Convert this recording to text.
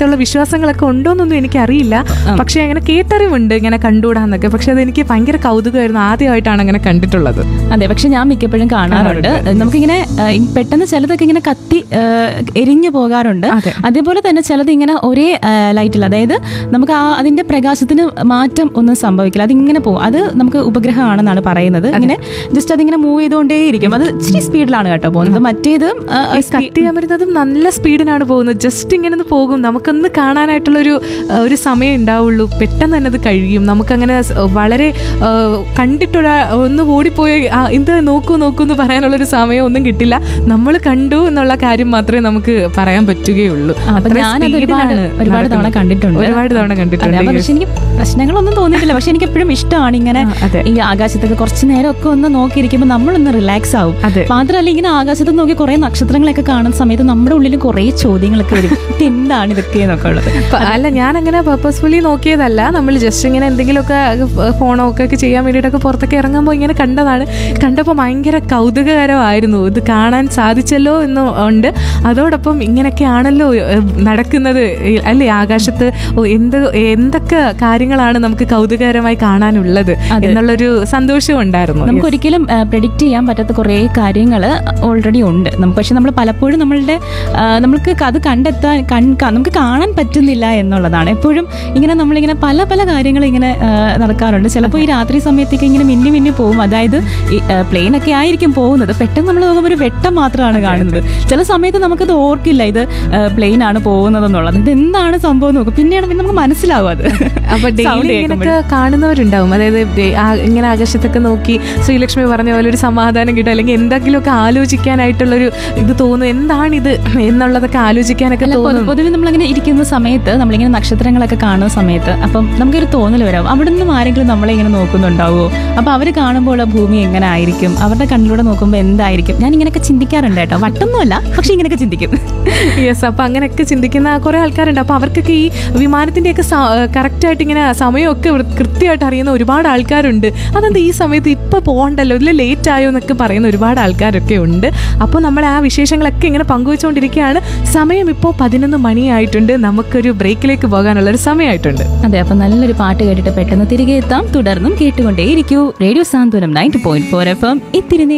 ആയിട്ടുള്ള വിശ്വാസങ്ങളൊക്കെ ഉണ്ടോന്നൊന്നും എനിക്കറിയില്ല പക്ഷെ അങ്ങനെ കേട്ടറിവുണ്ട് ഇങ്ങനെ കണ്ടുകൂടാന്നൊക്കെ പക്ഷെ അതെനിക്ക് ഭയങ്കര കൗതുകമായിരുന്നു ആദ്യമായിട്ടാണ് അങ്ങനെ കണ്ടിട്ടുള്ളത് അതെ പക്ഷെ ഞാൻ മിക്കപ്പോഴും കാണാറുണ്ട് നമുക്കിങ്ങനെ ആ, ഈ പെട്ടെന്ന് ചിലതൊക്കെ ഇങ്ങനെ കത്തി ആ, എരിഞ്ഞു പോകാറുണ്ട് അതെ. അതേപോലെ തന്നെ ചിലത് ഇങ്ങനെ ഒരേ ലൈറ്റിൽ അതായത് നമുക്ക് ആ അതിന്റെ പ്രകാശത്തിന് മാറ്റം ഒന്നും സംഭവിക്കില്ല അതിങ്ങനെ പോകും അത് നമുക്ക് ഉപഗ്രഹമാണെന്നാണ് പറയുന്നത് ഇങ്ങനെ ജസ്റ്റ് അതിങ്ങനെ മൂവ് ചെയ്തുകൊണ്ടേയിരിക്കും അത് ഇച്ചിരി സ്പീഡിലാണ് കേട്ടോ പോകുന്നത് മറ്റേത് ആ, ഈ കത്തി അമരുന്നതും നല്ല സ്പീഡിനാണ് പോകുന്നത് ജസ്റ്റ് ഇങ്ങനെ ഒന്ന് പോകും നമുക്കൊന്ന് കാണാനായിട്ടുള്ളൊരു ആ, ഒരു സമയം ഉണ്ടാവുള്ളൂ പെട്ടെന്ന് തന്നെ അത് കഴിയും നമുക്കങ്ങനെ സ് വളരെ ആ, കണ്ടിട്ടൊരാ ഒന്ന് ഓടിപ്പോയി ആ, ഇത് നോക്കൂ നോക്കൂ എന്ന് പറയാനുള്ളൊരു സമയം ഒന്നും കിട്ടില്ല നമ്മൾ കണ്ടു എന്നുള്ള കാര്യം മാത്രമേ നമുക്ക് പറയാൻ പറ്റുകയുള്ളൂ അപ്പൊ അത്രയും ഞാനത് speed ഒരുപാട് ലാണ് ഒരുപാട് തവണ നടക്കുന്നത്. കണ്ടിട്ടുണ്ട് ഒരുപാട് തവണ അതെ, കണ്ടിട്ടുണ്ട് അപ്പൊ പക്ഷെ എനിക്ക് പ്രശ്നങ്ങളൊന്നും തോന്നിയിട്ടില്ല പക്ഷെ എനിക്ക് എപ്പോഴും ഇഷ്ടമാണ് ഇങ്ങനെ ആ, അതെ. ഈ ആകാശത്തൊക്കെ കുറച്ച് നേരമൊക്കെ ഒന്ന് നോക്കിയിരിക്കുമ്പോൾ നമ്മളൊന്ന് റിലാക്സ് ആവും അതെ. മാത്രമല്ല ഇങ്ങനെ ആകാശത്ത് നോക്കി കുറെ നക്ഷത്രങ്ങളൊക്കെ കാണുന്ന സമയത്ത് നമ്മുടെ ഉള്ളിൽ കുറെ ചോദ്യങ്ങളൊക്കെ വരും ഇത് എന്താണ് ഇതൊക്കെ എന്നൊക്കെ ഉള്ളത് പ- അല്ല ഞാൻ അങ്ങനെ പർപ്പസ്ഫുള്ളി നോക്കിയതല്ല നമ്മൾ ജസ്റ്റ് ഇങ്ങനെ എന്തെങ്കിലുമൊക്കെ ഫോണോ ഒക്കെ ചെയ്യാൻ വേണ്ടിയിട്ടൊക്കെ പുറത്തൊക്കെ ഇറങ്ങുമ്പോൾ ഇങ്ങനെ കണ്ടതാണ് കണ്ടപ്പോൾ ഭയങ്കര കൗതുകകരമായിരുന്നു ഇത് കാണാൻ സാധിച്ചല്ലോ എന്ന് ഉണ്ട് അതോടൊപ്പം ഇങ്ങനെയൊക്കെയാണല്ലോ ഏഹ്, നടക്കുന്നത് ഈ- അല്ലേ ആകാശത്ത് ഓ, എന്ത് എന്തൊക്കെ കാര്യങ്ങളാണ് നമുക്ക് കൗതുകകരമായി കാണാനുള്ളത് എന്നുള്ളൊരു സന്തോഷവും ഉണ്ടായിരുന്നു നമുക്ക് ഒരിക്കലും പ്രെഡിക്റ്റ് ചെയ്യാൻ പറ്റാത്ത കുറേ കാര്യങ്ങൾ ഓൾറെഡി ഉണ്ട് നമുക്ക് പക്ഷെ നമ്മൾ പലപ്പോഴും നമ്മളുടെ ആ, നമുക്ക് അത് കണ്ടെത്താൻ കൺ ക- നമുക്ക് കാണാൻ പറ്റുന്നില്ല എന്നുള്ളതാണ് എപ്പോഴും ഇങ്ങനെ നമ്മളിങ്ങനെ പല പല കാര്യങ്ങൾ ഇങ്ങനെ ആ, നടക്കാറുണ്ട് ചിലപ്പോൾ ഈ രാത്രി സമയത്തേക്ക് ഇങ്ങനെ മിന്നി മിന്നി പോകും അതായത് ഈ പ്ലെയിൻ ഒക്കെ ആയിരിക്കും പോകുന്നത് പെട്ടെന്ന് നമ്മൾ നോക്കുമ്പോൾ ഒരു വെട്ടം മാത്രമാണ് കാണുന്നത് ചില സമയത്ത് നമുക്കത് ഓർക്കില്ല ഇത് പ്ലെയിൻ ആണ് പോകുന്നത് എന്നുള്ളത് ഇത് എന്താണ് സംഭവം എന്ന് നോക്കും പിന്നെയാണ് പിന്നെ നമുക്ക് മനസ്സിലാവും അത് അപ്പൊ Sound ഡെയിലി കേൾക്കുമ്പോൾ. ഇങ്ങനൊക്കെ കാണുന്നവരുണ്ടാവും അതായത് ദേ- ആ ഇങ്ങനെ ആകാശത്തൊക്കെ നോക്കി ശ്രീലക്ഷ്മി പറഞ്ഞ പോലെ ഒരു സമാധാനം കിട്ടും അല്ലെങ്കിൽ എന്തെങ്കിലുമൊക്കെ ആലോചിക്കാനായിട്ടുള്ളൊരു ഇത് തോന്നും എന്താണിത് എന്നുള്ളതൊക്കെ ആലോചിക്കാനൊക്കെ അല്ല, പൊതു- തോന്നും പൊതുവെ നമ്മളിങ്ങനെ ഇരിക്കുന്ന സമയത്ത് നമ്മളിങ്ങനെ നക്ഷത്രങ്ങളൊക്കെ കാണുന്ന സമയത്ത് അപ്പം നമുക്കൊരു തോന്നൽ വരാം അവിടെ നിന്നും ആരെങ്കിലും നമ്മളെ ഇങ്ങനെ നോക്കുന്നുണ്ടാവുമോ അപ്പൊ അവർ കാണുമ്പോൾ ആ ഭൂമി എങ്ങനെ ആയിരിക്കും അവരുടെ കണ്ണിലൂടെ നോക്കുമ്പോൾ എന്തായിരിക്കും ഞാൻ ഇങ്ങനെയൊക്കെ ചിന്തിക്കാറുണ്ട് കേട്ടോ വട്ടൊന്നുമല്ല പക്ഷെ ഇങ്ങനെയൊക്കെ ചിന്തിക്കും യെസ് അപ്പൊ അങ്ങനെയൊക്കെ ചിന്തിക്കുന്ന കുറെ ആൾക്കാരുണ്ട് അപ്പൊ അവർക്കൊക്കെ ഈ വിമാനത്തിന്റെയൊക്കെ കറക്റ്റ് ആയിട്ട് ഇങ്ങനെ സമയമൊക്കെ വൃ- കൃത്യമായിട്ട് അറിയുന്ന ഒരുപാട് ആൾക്കാരുണ്ട് അതെന്താ ഈ സമയത്ത് ഇപ്പൊ പോകണ്ടല്ലോ ഇതിൽ ലേറ്റ് ആയോ എന്നൊക്കെ പറയുന്ന ഒരുപാട് ആൾക്കാരൊക്കെ ഉണ്ട് അപ്പോൾ നമ്മൾ ആ വിശേഷങ്ങളൊക്കെ ഇങ്ങനെ പങ്കുവെച്ചുകൊണ്ടിരിക്കുകയാണ് സമയം ഇപ്പോൾ പതിനൊന്ന് മണിയായിട്ടുണ്ട് നമുക്കൊരു ബ്രേക്കിലേക്ക് പോകാനുള്ള ഒരു സമയമായിട്ടുണ്ട് അതെ അപ്പൊ നല്ലൊരു പാട്ട് കേട്ടിട്ട് പെട്ടെന്ന് തിരികെ എത്താം തുടർന്നും കേട്ടുകൊണ്ടേയിരിക്കൂ radio Santhwanam ninety point four F M ഇത്തിരി